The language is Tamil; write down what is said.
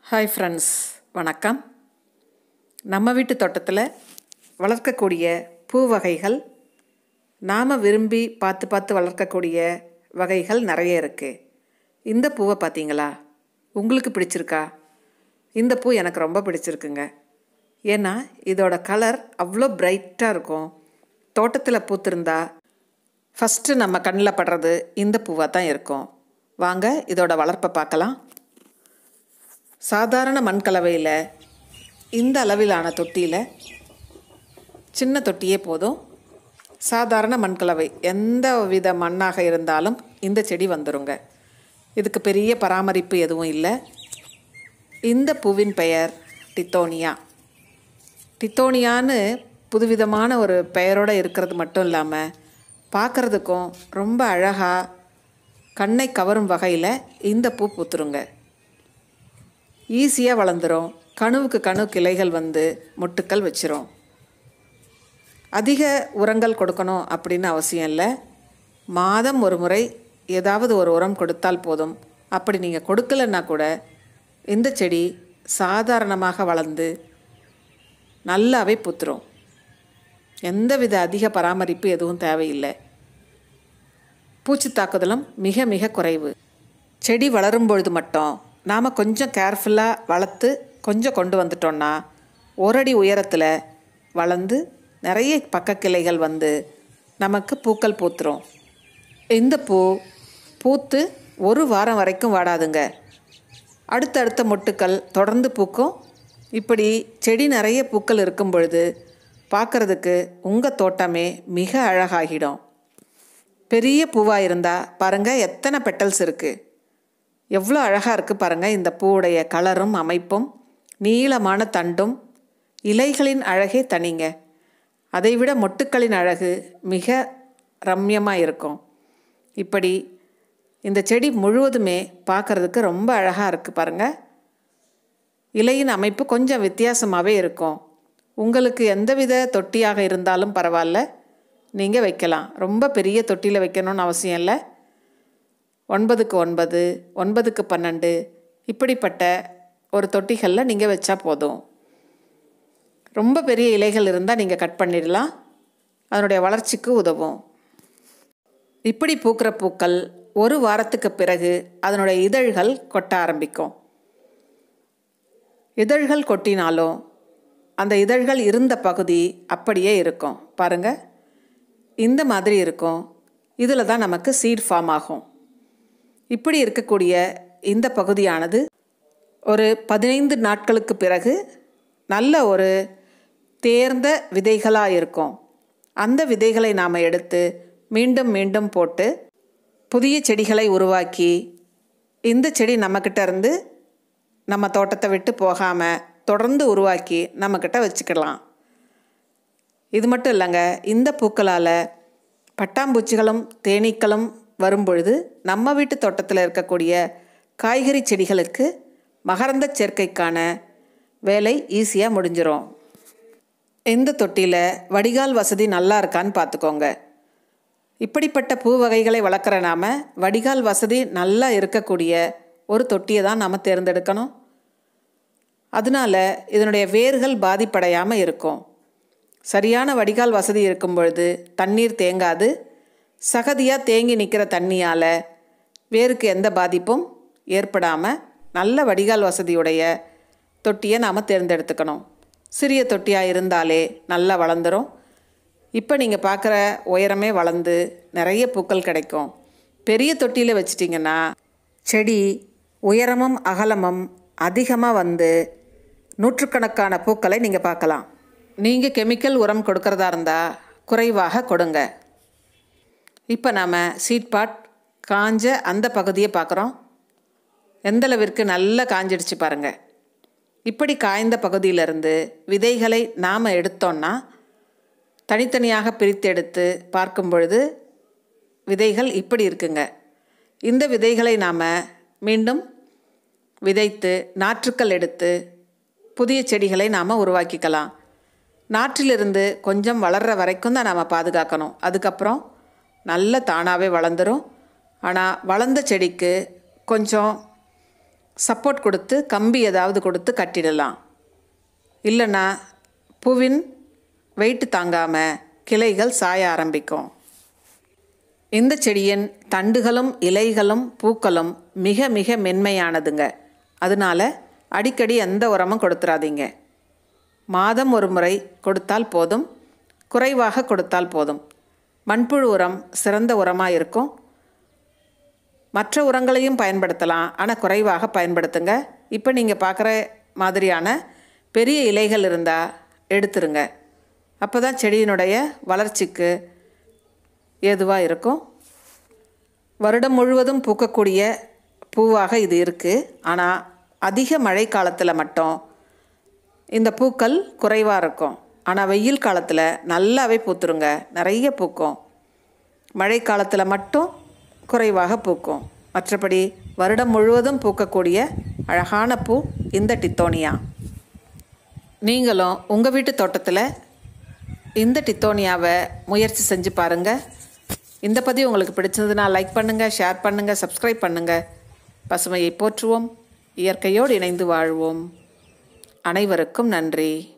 ஹாய் ஃப்ரெண்ட்ஸ் வணக்கம் நம்ம வீட்டு தோட்டத்தில் வளர்க்கக்கூடிய பூ வகைகள் நாம் விரும்பி பார்த்து பார்த்து வளர்க்கக்கூடிய வகைகள் நிறைய இருக்குது இந்த பூவை பார்த்தீங்களா உங்களுக்கு பிடிச்சிருக்கா இந்த பூ எனக்கு ரொம்ப பிடிச்சிருக்குங்க ஏன்னா இதோட கலர் அவ்வளோ பிரைட்டாக இருக்கும் தோட்டத்தில் பூத்திருந்தா ஃபஸ்ட்டு நம்ம கண்ணில் படுறது இந்த பூவாக தான் இருக்கும் வாங்க இதோட வளர்ப்பை பார்க்கலாம் சாதாரண மண்கலவையில் இந்த அளவிலான தொட்டியில் சின்ன தொட்டியே போதும் சாதாரண மண்கலவை எந்த வித மண்ணாக இருந்தாலும் இந்த செடி வந்துருங்க இதுக்கு பெரிய பராமரிப்பு எதுவும் இல்லை இந்த பூவின் பெயர் டித்தோனியா டித்தோனியான்னு புதுவிதமான ஒரு பெயரோடு இருக்கிறது மட்டும் இல்லாமல் பார்க்குறதுக்கும் ரொம்ப அழகாக கண்ணை கவரும் வகையில் இந்த பூ பூத்துருங்க ஈஸியாக வளர்ந்துரும் கணுவுக்கு கணு கிளைகள் வந்து மொட்டுக்கள் வச்சிரும் அதிக உரங்கள் கொடுக்கணும் அப்படின்னு அவசியம் இல்லை மாதம் ஒரு முறை ஏதாவது ஒரு உரம் கொடுத்தால் போதும் அப்படி நீங்கள் கொடுக்கலன்னா கூட இந்த செடி சாதாரணமாக வளர்ந்து நல்லாவே பூத்துரும் எந்தவித அதிக பராமரிப்பு எதுவும் தேவையில்லை பூச்சி தாக்குதலும் மிக மிக குறைவு செடி வளரும் பொழுது மட்டும் நாம் கொஞ்சம் கேர்ஃபுல்லாக வளர்த்து கொஞ்சம் கொண்டு வந்துட்டோன்னா ஒரு அடி உயரத்தில் வளர்ந்து நிறைய பக்க கிளைகள் வந்து நமக்கு பூக்கள் பூத்துரும் இந்த பூ பூத்து ஒரு வாரம் வரைக்கும் வாடாதுங்க அடுத்தடுத்த மொட்டுக்கள் தொடர்ந்து பூக்கும் இப்படி செடி நிறைய பூக்கள் இருக்கும் பொழுது பார்க்குறதுக்கு உங்கள் தோட்டமே மிக அழகாகிடும் பெரிய பூவாக இருந்தால் பாருங்கள் எத்தனை பெட்டல்ஸ் இருக்குது எவ்வளோ அழகாக இருக்குது பாருங்கள் இந்த பூவுடைய கலரும் அமைப்பும் நீளமான தண்டும் இலைகளின் அழகே தனிங்க அதைவிட மொட்டுக்களின் அழகு மிக ரம்யமாக இருக்கும் இப்படி இந்த செடி முழுவதுமே பார்க்குறதுக்கு ரொம்ப அழகாக இருக்குது பாருங்கள் இலையின் அமைப்பு கொஞ்சம் வித்தியாசமாகவே இருக்கும் உங்களுக்கு எந்தவித தொட்டியாக இருந்தாலும் பரவாயில்ல நீங்கள் வைக்கலாம் ரொம்ப பெரிய தொட்டியில் வைக்கணும்னு அவசியம் இல்லை ஒன்பதுக்கு ஒன்பது ஒன்பதுக்கு பன்னெண்டு இப்படிப்பட்ட ஒரு தொட்டிகளில் நீங்கள் வச்சா போதும் ரொம்ப பெரிய இலைகள் இருந்தால் நீங்கள் கட் பண்ணிடலாம் அதனுடைய வளர்ச்சிக்கு உதவும் இப்படி பூக்கிற பூக்கள் ஒரு வாரத்துக்கு பிறகு அதனுடைய இதழ்கள் கொட்ட ஆரம்பிக்கும் இதழ்கள் கொட்டினாலும் அந்த இதழ்கள் இருந்த பகுதி அப்படியே இருக்கும் பாருங்கள் இந்த மாதிரி இருக்கும் இதில் தான் நமக்கு சீட் ஃபார்ம் ஆகும் இப்படி இருக்கக்கூடிய இந்த பகுதியானது ஒரு பதினைந்து நாட்களுக்கு பிறகு நல்ல ஒரு தேர்ந்த விதைகளாக இருக்கும் அந்த விதைகளை நாம் எடுத்து மீண்டும் மீண்டும் போட்டு புதிய செடிகளை உருவாக்கி இந்த செடி நம்மக்கிட்ட இருந்து நம்ம தோட்டத்தை விட்டு போகாமல் தொடர்ந்து உருவாக்கி நம்மக்கிட்ட வச்சுக்கலாம் இது மட்டும் இல்லைங்க இந்த பூக்களால் பட்டாம்பூச்சிகளும் தேனீக்களும் வரும்பொழுது நம்ம வீட்டு தோட்டத்தில் இருக்கக்கூடிய காய்கறி செடிகளுக்கு மகரந்த சேர்க்கைக்கான வேலை ஈஸியாக முடிஞ்சிடும் இந்த தொட்டியில் வடிகால் வசதி நல்லா இருக்கான்னு பார்த்துக்கோங்க இப்படிப்பட்ட பூ வகைகளை வளர்க்குற நாம் வடிகால் வசதி நல்லா இருக்கக்கூடிய ஒரு தொட்டியை தான் நாம் தேர்ந்தெடுக்கணும் அதனால் இதனுடைய வேர்கள் பாதிப்படையாமல் இருக்கும் சரியான வடிகால் வசதி இருக்கும் பொழுது தண்ணீர் தேங்காது சகதியாக தேங்கி நிற்கிற தண்ணியால் வேருக்கு எந்த பாதிப்பும் ஏற்படாமல் நல்ல வடிகால் வசதியுடைய தொட்டியை நாம் தேர்ந்தெடுத்துக்கணும் சிறிய தொட்டியாக இருந்தாலே நல்லா வளர்ந்துடும் இப்போ நீங்கள் பார்க்குற உயரமே வளர்ந்து நிறைய பூக்கள் கிடைக்கும் பெரிய தொட்டியில் வச்சிட்டிங்கன்னா செடி உயரமும் அகலமும் அதிகமாக வந்து நூற்றுக்கணக்கான பூக்களை நீங்கள் பார்க்கலாம் நீங்கள் கெமிக்கல் உரம் கொடுக்கறதா இருந்தால் குறைவாக கொடுங்க இப்போ நாம் சீட் பாட் காஞ்ச அந்த பகுதியை பார்க்குறோம் எந்தளவிற்கு நல்லா காஞ்சிடுச்சு பாருங்கள் இப்படி காய்ந்த பகுதியிலிருந்து விதைகளை நாம் எடுத்தோன்னா தனித்தனியாக பிரித்து எடுத்து பார்க்கும் பொழுது விதைகள் இப்படி இருக்குங்க இந்த விதைகளை நாம் மீண்டும் விதைத்து நாற்றுக்கள் எடுத்து புதிய செடிகளை நாம் உருவாக்கிக்கலாம் நாற்றிலிருந்து கொஞ்சம் வளர்கிற வரைக்கும் தான் நாம் பாதுகாக்கணும் அதுக்கப்புறம் நல்ல தானாகவே வளர்ந்துடும் ஆனால் வளர்ந்த செடிக்கு கொஞ்சம் சப்போர்ட் கொடுத்து கம்பி ஏதாவது கொடுத்து கட்டிடலாம் இல்லைன்னா பூவின் வெயிட் தாங்காமல் கிளைகள் சாய ஆரம்பிக்கும் இந்த செடியின் தண்டுகளும் இலைகளும் பூக்களும் மிக மிக மென்மையானதுங்க அதனால அடிக்கடி எந்த உரமும் கொடுத்துறாதீங்க மாதம் ஒரு முறை கொடுத்தால் போதும் குறைவாக கொடுத்தால் போதும் மண்புழு உரம் சிறந்த உரமாக இருக்கும் மற்ற உரங்களையும் பயன்படுத்தலாம் ஆனால் குறைவாக பயன்படுத்துங்க இப்போ நீங்கள் பார்க்குற மாதிரியான பெரிய இலைகள் இருந்தால் எடுத்துருங்க அப்போ தான் செடியினுடைய வளர்ச்சிக்கு ஏதுவாக இருக்கும் வருடம் முழுவதும் பூக்கக்கூடிய பூவாக இது இருக்குது ஆனால் அதிக மழை காலத்தில் மட்டும் இந்த பூக்கள் குறைவாக இருக்கும் ஆனால் வெயில் காலத்தில் நல்லாவே பூத்துருங்க நிறைய பூக்கும் மழை காலத்தில் மட்டும் குறைவாக பூக்கும் மற்றபடி வருடம் முழுவதும் பூக்கக்கூடிய அழகான பூ இந்த டித்தோனியா நீங்களும் உங்கள் வீட்டு தோட்டத்தில் இந்த டித்தோனியாவை முயற்சி செஞ்சு பாருங்கள் இந்த பதிவு உங்களுக்கு பிடிச்சதுன்னா லைக் பண்ணுங்கள் ஷேர் பண்ணுங்கள் சப்ஸ்கிரைப் பண்ணுங்கள் பசுமையை போற்றுவோம் இயற்கையோடு இணைந்து வாழ்வோம் அனைவருக்கும் நன்றி